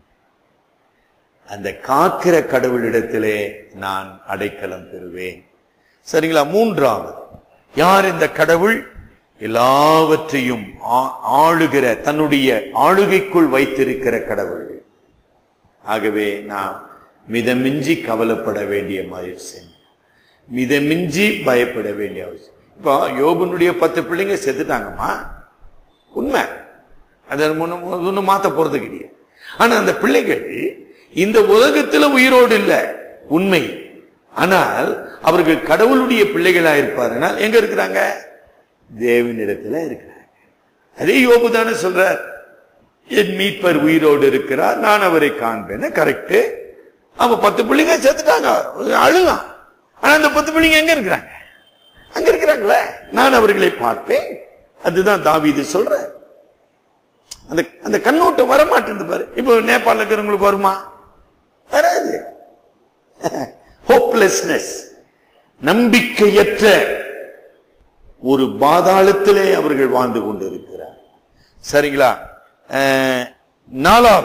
அந்த காக்கிற கடவுளிடத்திலே நான் அடைக்கலம் பெறுவேன் சரிங்களா மூன்றாவது யார் இந்த கடவுள் எல்லாவற்றையும் ஆ- ஆளுகிற தன்னுடைய ஆளுகைக்குள் வைத்திருக்கிற கடவுள் ஆகவே நாம் மிதமின்றி கவலைப்பட வேண்டிய மனுஷன் மிதமிஞ்சி பயப்பட வேண்டிய அவசியம் இப்போ யோபனுடைய பத்து பிள்ளைங்க செத்துட்டாங்கம்மா உண்மை அதை ஒன்றும் மாத்த போறது கிடையாது ஆனா அந்த பிள்ளைகள் இந்த உலகத்துல உயிரோடு இல்ல உண்மை ஆனால் அவர்கள் கடவுளுடைய பிள்ளைகளா இருப்பாருனால் எங்க இருக்கிறாங்க தேவனிடத்துல இருக்கிறாங்க அதே யோபு தானே சொல்றார் என் மீட்பர் உயிரோடு இருக்கிறார் நான் அவரை காண்பேன் கரெக்ட் அவ பத்து பிள்ளைங்க செத்துட்டாங்க அழுலாம் ஆனா அந்த பத்து பிள்ளைங்க எங்க இருக்கிறாங்க அங்க இருக்கிறாங்களே நான் அவர்களை பார்ப்பேன் அதுதான் தாவீது சொல்ற அந்த அந்த கண்ணோட்டம் வர மாட்டேங்குது பாரு இப்போ நேபாள இருக்கிறவங்களுக்கு வருமா வராது ஹோப்லெஸ்னஸ் நம்பிக்கையற்ற ஒரு பாதாளத்திலே அவர்கள் வாழ்ந்து கொண்டிருக்கிறார் சரிங்களா அஹ், நாலாவது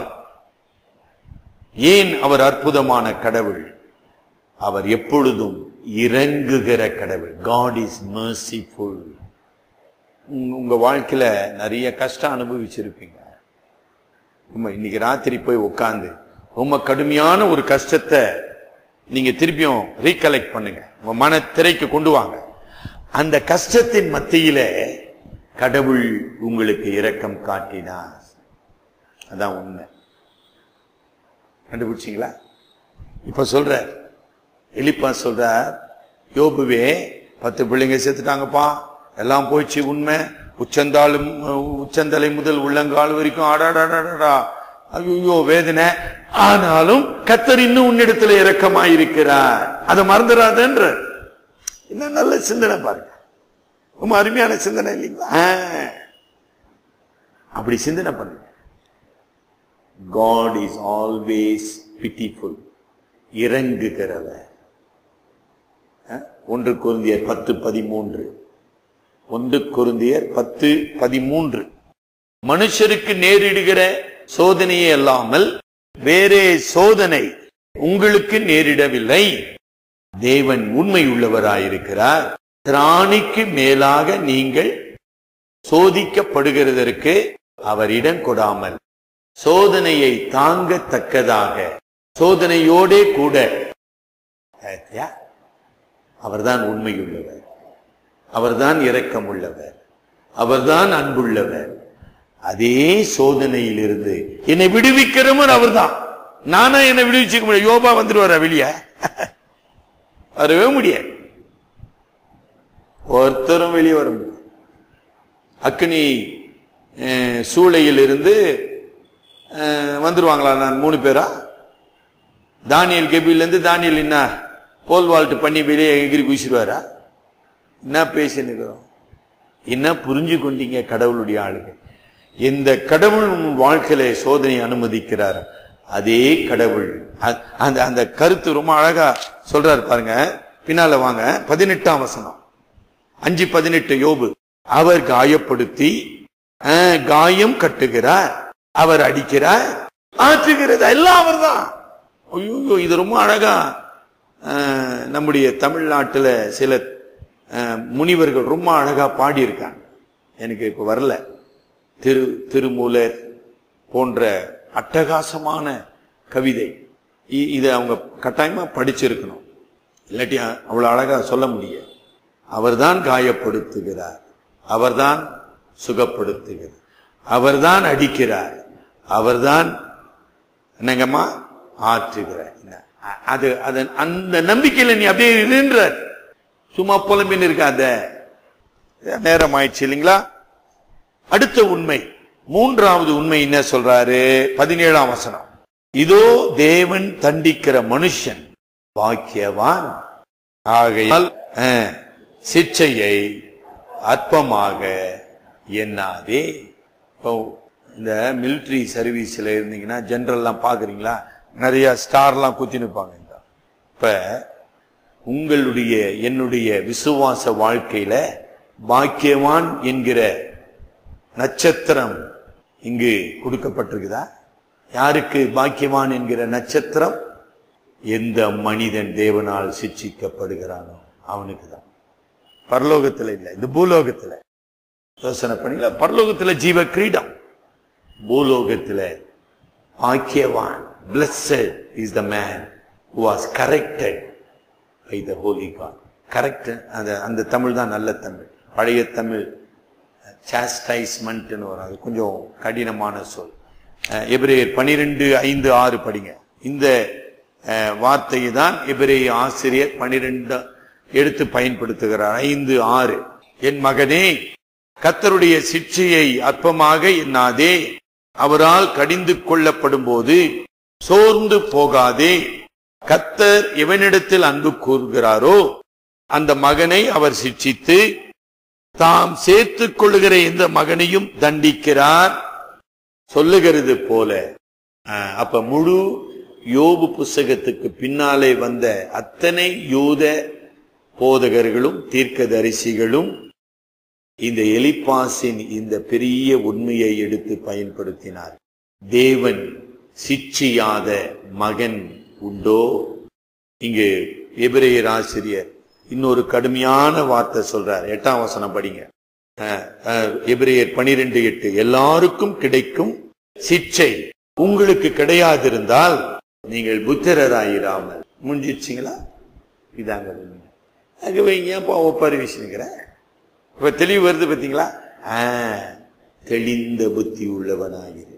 ஏன் அவர் அற்புதமான கடவுள் அவர் எப்பொழுதும் இறங்குகிற கடவுள் காட் இஸ் merciful உங்க- உங்க வாழ்க்கையில நிறைய கஷ்டம் அனுபவிச்சிருப்பீங்க உண்மை இன்னைக்கு ராத்திரி போய் உட்கார்ந்து ரொம்ப கடுமையான ஒரு கஷ்டத்தை நீங்க திருப்பியும் ரீகலெக்ட் பண்ணுங்க உங்க மன திரைக்கு கொண்டு வாங்க அந்த கஷ்டத்தின் மத்தியில கடவுள் உங்களுக்கு இரக்கம் காட்டினார் அதான் உண்மை கண்டுபிடிச்சீங்களா இப்ப சொல்றார் எலிப்பா சொல்றார் யோபுவே பத்து பிள்ளைங்க செத்துட்டாங்கப்பா எல்லாம் போயிடுச்சு உண்மை உச்சந்தாலும் உச்சந்தலை முதல் உள்ளங்கால் வரைக்கும் ஆடாடாடாடா ஐயோ வேதனை ஆனாலும் கத்தர் இன்னும் உன்னிடத்துல இரக்கமாயிருக்கிறார் அதை மறந்துடாதன்ற என்ன நல்ல சிந்தனை பாருங்க ரொம்ப அருமையான சிந்தனை இல்லைங்களா ஆ. அப்படி சிந்தனை பண்ணுங்க காட் இஸ் ஆல்வேஸ் பிட்டிஃபுல் இறங்குகிறவர் அஹ், ஒன்று குருந்தியர் பத்து பதிமூன்று ஒன்று குருந்தியர் பத்து பதிமூன்று மனுஷருக்கு நேரிடுகிற சோதனையே அல்லாமல் வேறே சோதனை உங்களுக்கு நேரிடவில்லை தேவன் உண்மை உள்ளவராயிருக்கிறார் திராணிக்கு மேலாக நீங்கள் சோதிக்கப்படுகிறதற்கு அவர் இடம் கொடாமல் சோதனையை தாங்கத்தக்கதாக சோதனையோடே கூட பாத்தியா? அவர்தான் உண்மையுள்ளவர் அவர்தான் இரக்கமுள்ளவர் அவர்தான் அன்புள்ளவர் அதே சோதனையிலிருந்து என்னை விடுவிக்கிறவர் அவர்தான் நானா என்னை விடுவிச்சுக்க முடியும் யோபா வந்துருவாரா வெளியே வரவே முடியாது ஒருத்தரும் வெளியே வர முடியாது அக்னி அஹ், சூளையிலிருந்து அஹ், வந்துருவாங்களா நான் மூணு பேரா தானியல் கெபில இருந்து தானியல் என்ன போல் வால்ட் பண்ணி வெளியே எகிரி குதிச்சிருவாரா என்ன பேசினுக்கிறோம் என்ன புரிஞ்சு கொண்டீங்க கடவுளுடைய ஆளுங்க இந்த கடவுள் உன் வாழ்க்கையில சோதனை அனுமதிக்கிறார் அதே கடவுள் அ- அந்த அந்த கருத்து ரொம்ப அழகா சொல்றாரு பாருங்க பின்னால வாங்க பதினெட்டாம் வசனம் அஞ்சு பதினெட்டு யோபு அவர் காயப்படுத்தி அஹ், காயம் கட்டுகிறார் அவர் அடிக்கிறார் ஆற்றுகிறது எல்லாம் அவர்தான் ஐயோ இது ரொம்ப அழகா அஹ், நம்முடைய தமிழ்நாட்டுல சில அஹ், முனிவர்கள் ரொம்ப அழகா பாடியிருக்காங்க எனக்கு இப்ப வரல திரு திருமூலர் போன்ற அட்டகாசமான கவிதை இ- இதை அவங்க கட்டாயமா படிச்சிருக்கணும் இல்லாட்டி அ- அவ்வளவு அழகா சொல்ல முடியாது அவர்தான் காயப்படுத்துகிறார் அவர்தான் சுகப்படுத்துகிறார் அவர்தான் அடிக்கிறார் அவர்தான் என்னங்கம்மா ஆற்றுகிறார் என்ன? அ- அது அது அந்த நம்பிக்கையில நீ அப்படியே இருன்றார் சும்மா புலம்பின்னு இருக்காத நேரம் ஆயிடுச்சு இல்லைங்களா அடுத்த உண்மை மூன்றாவது உண்மை என்ன சொல்றாரு பதினேழாம் வசனம் இதோ தேவன் தண்டிக்கிற மனுஷன் பாக்கியவான் ஆகையால் அஹ், சிற்சையை அற்பமாக எண்ணாதே இப்போ இந்த மிலிட்ரி சர்வீஸ்ல இருந்தீங்கன்னா ஜெனரல்லாம் பாக்குறீங்களா நிறைய ஸ்டார்லாம் குத்தி நிற்பாங்க இப்ப உங்களுடைய என்னுடைய விசுவாச வாழ்க்கையில பாக்கியவான் என்கிற நட்சத்திரம் இங்கு கொடுக்கப்பட்டிருக்குதா யாருக்கு பாக்கியவான் என்கிற நட்சத்திரம் எந்த மனிதன் தேவனால் சிட்சிக்கப்படுகிறானோ அவனுக்கு தான் பரலோகத்துல இல்ல இந்த பூலோகத்துல யோசனை பண்ணீங்களா பரலோகத்துல ஜீவ கிரீடம் பூலோகத்துல பாக்கியவான் blessed is the man who was corrected by the holy God correct அந்த அந்த தமிழ் தான் நல்ல தமிழ் பழைய தமிழ் சாஸ்டைஸ்மெண்ட்னு வரும் அது கொஞ்சம் கடினமான சொல் அஹ், எபிரேயர் பனிரெண்டு ஐந்து ஆறு படிங்க இந்த அஹ், வார்த்தையை தான் எபிரேய ஆசிரியர் பனிரெண்டு எடுத்து பயன்படுத்துகிறார் ஐந்து ஆறு என் மகனே கத்தருடைய சிற்சையை அற்பமாக எண்ணாதே அவரால் கடிந்து கொள்ளப்படும் போது சோர்ந்து போகாதே கத்தர் எவனிடத்தில் அன்பு கூறுகிறாரோ அந்த மகனை அவர் சிட்சித்து தாம் சேர்த்துக் கொள்ளுகிற எந்த மகனையும் தண்டிக்கிறார் சொல்லுகிறது போல அஹ், அப்ப முழு யோபு புஸ்தகத்துக்கு பின்னாலே வந்த அத்தனை யூத போதகர்களும் தீர்க்கதரிசிகளும் இந்த எலிப்பாசின் இந்த பெரிய உண்மையை எடுத்து பயன்படுத்தினார் தேவன் சிட்சியாத மகன் உண்டோ இங்கு எபிரேயர் ஆசிரியர் இன்னொரு கடுமையான வார்த்தை சொல்றார் எட்டாம் வசனம் படிங்க அஹ், அஹ், எபிரேயர் பனிரெண்டு எட்டு எல்லாருக்கும் கிடைக்கும் சிட்சை உங்களுக்கு கிடையாதிருந்தால் நீங்கள் புத்திரராயிராமல் முடிஞ்சிச்சிங்களா இதாங்க உண்மை. ஆகவே ஏன்ப்பா ஒப்பாரி வீசினுக்கிற இப்ப தெளிவு வருது பாத்தீங்களா ஆ, தெளிந்த புத்தி உள்ளவனாகிரு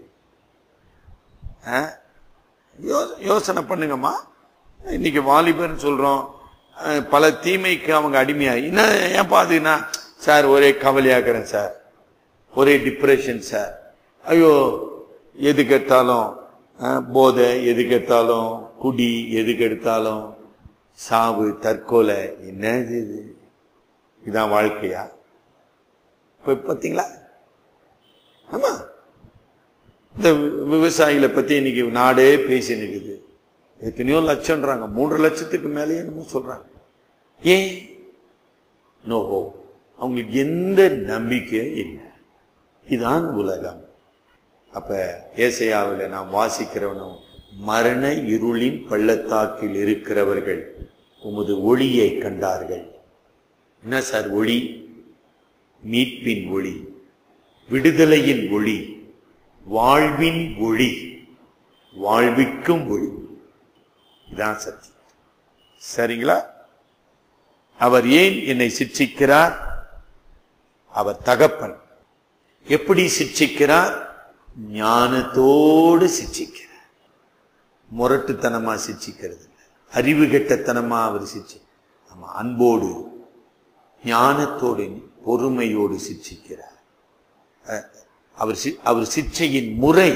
ஆ? யோ- யோசனை பண்ணுங்கம்மா இன்னைக்கு வாலிபர்னு சொல்றோம் அஹ், பல தீமைக்கு அவங்க அடிமையாகி என்ன ஏன்பா அதுனா சார் ஒரே கவலையாக்குறேன் சார் ஒரே டிப்ரெஷன் சார் ஐயோ எதுக்கு எடுத்தாலும் அஹ், போதை எதுக்கு எடுத்தாலும் குடி எதுக்கு எடுத்தாலும் சாவு தற்கொலை என்னது இது இதான் வாழ்க்கையா இப்ப பாத்தீங்களா ஆமா இந்த வி- விவசாயிகளை பத்தி இன்னைக்கு நாடே பேசி நிக்குது எத்தனையோ லட்சம்ன்றாங்க மூன்று லட்சத்துக்கு மேலேயே என்னமோ சொல்றாங்க ஏன் நோஹோ அவங்களுக்கு எந்த நம்பிக்கையும் இல்லை இதான் உலகம் அப்ப ஏசையாவில் நாம் வாசிக்கிறவனும் மரண இருளின் பள்ளத்தாக்கில் இருக்கிறவர்கள் உமது ஒளியை கண்டார்கள் என்ன சார் ஒளி மீட்பின் ஒளி விடுதலையின் ஒளி வாழ்வின் ஒளி வாழ்விக்கும் ஒளி இதான் சத்தியம் சரிங்களா அவர் ஏன் என்னை சிட்சிக்கிறார் அவர் தகப்பன் எப்படி சிட்சிக்கிறார் ஞானத்தோடு சிட்சிக்கிறார் முரட்டுத்தனமா சிட்சிக்கிறது இல்ல. அறிவு கெட்டத்தனமா அவர் சிட்சி ஆமா அன்போடு ஞானத்தோடு பொறுமையோடு சிட்சிக்கிறார் அஹ், அவர் சி- அவர் சிட்சையின் முறை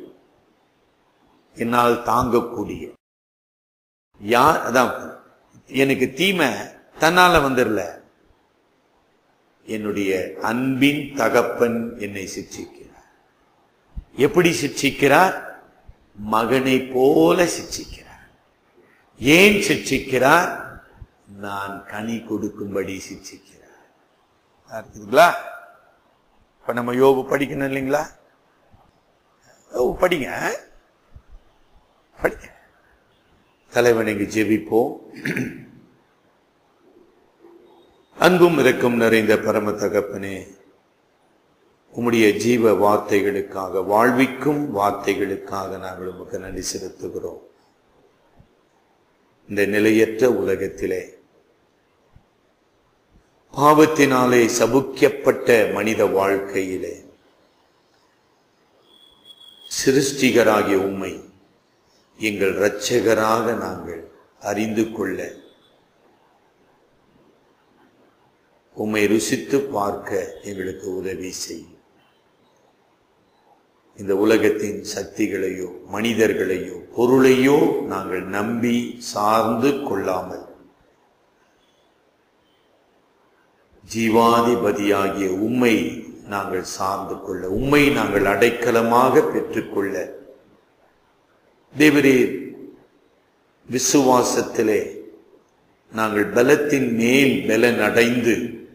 என்னால் தாங்கக்கூடிய யார் அதான் எனக்கு தீமை தன்னால வந்துடல என்னுடைய அன்பின் தகப்பன் என்னை சிட்சிக்கிறார் எப்படி சிட்சிக்கிறார் மகனை போல சிட்சிக்கிறார் ஏன் சிட்சிக்கிறார் நான் கனி கொடுக்கும்படி சிட்சிக்கிறார் இருக்குதுங்களா இப்ப நம்ம யோபு படிக்கணும் இல்லைங்களா யோபு படிங்க படிங்க தலைவனுக்கு ஜெபிப்போம் அன்பும் இரக்கம் நிறைந்த பரம தகப்பனே உம்முடைய ஜீவ வார்த்தைகளுக்காக வாழ்விக்கும் வார்த்தைகளுக்காக நாங்கள் உமக்கு நன்றி செலுத்துகிறோம் இந்த நிலையற்ற உலகத்திலே பாவத்தினாலே சபுக்கியப்பட்ட மனித வாழ்க்கையிலே சிருஷ்டிகராகிய உம்மை எங்கள் இரட்சகராக நாங்கள் அறிந்து கொள்ள உம்மை ருசித்து பார்க்க எங்களுக்கு உதவி செய்யும் இந்த உலகத்தின் சக்திகளையோ மனிதர்களையோ பொருளையோ நாங்கள் நம்பி சார்ந்து கொள்ளாமல் ஜீவாதிபதியாகிய உம்மை நாங்கள் சார்ந்து கொள்ள உம்மை நாங்கள் அடைக்கலமாக பெற்றுக்கொள்ள தேவரே விசுவாசத்திலே நாங்கள் பலத்தின் மேல் பலன் அடைந்து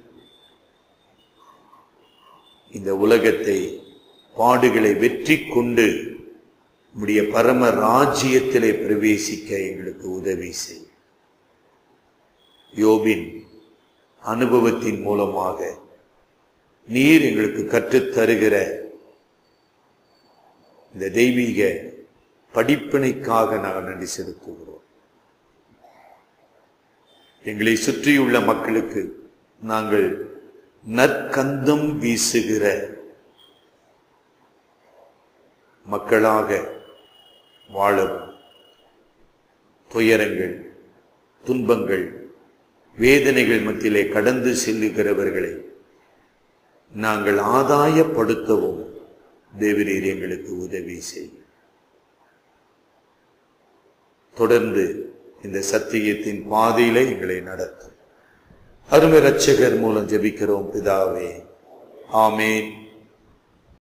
இந்த உலகத்தை பாடுகளை வெற்றி கொண்டு உம்முடைய பரம ராஜ்யத்திலே பிரவேசிக்க எங்களுக்கு உதவி செய் யோபின் அனுபவத்தின் மூலமாக நீர் எங்களுக்கு கற்றுத் தருகிற இந்த தெய்வீக படிப்பினைக்காக நாங்கள் நன்றி செலுத்துகிறோம் எங்களை சுற்றியுள்ள மக்களுக்கு நாங்கள் நற்கந்தம் வீசுகிற மக்களாக வாழவும் துயரங்கள் துன்பங்கள் வேதனைகள் மத்தியிலே கடந்து செல்லுகிறவர்களை நாங்கள் ஆதாயப்படுத்தவும் தேவரீர் எங்களுக்கு உதவி செய்யும் தொடர்ந்து இந்த சத்தியத்தின் பாதையில எங்களை நடத்தும் அருமை ரட்சகர் மூலம் ஜெபிக்கிறோம் பிதாவே ஆமேன்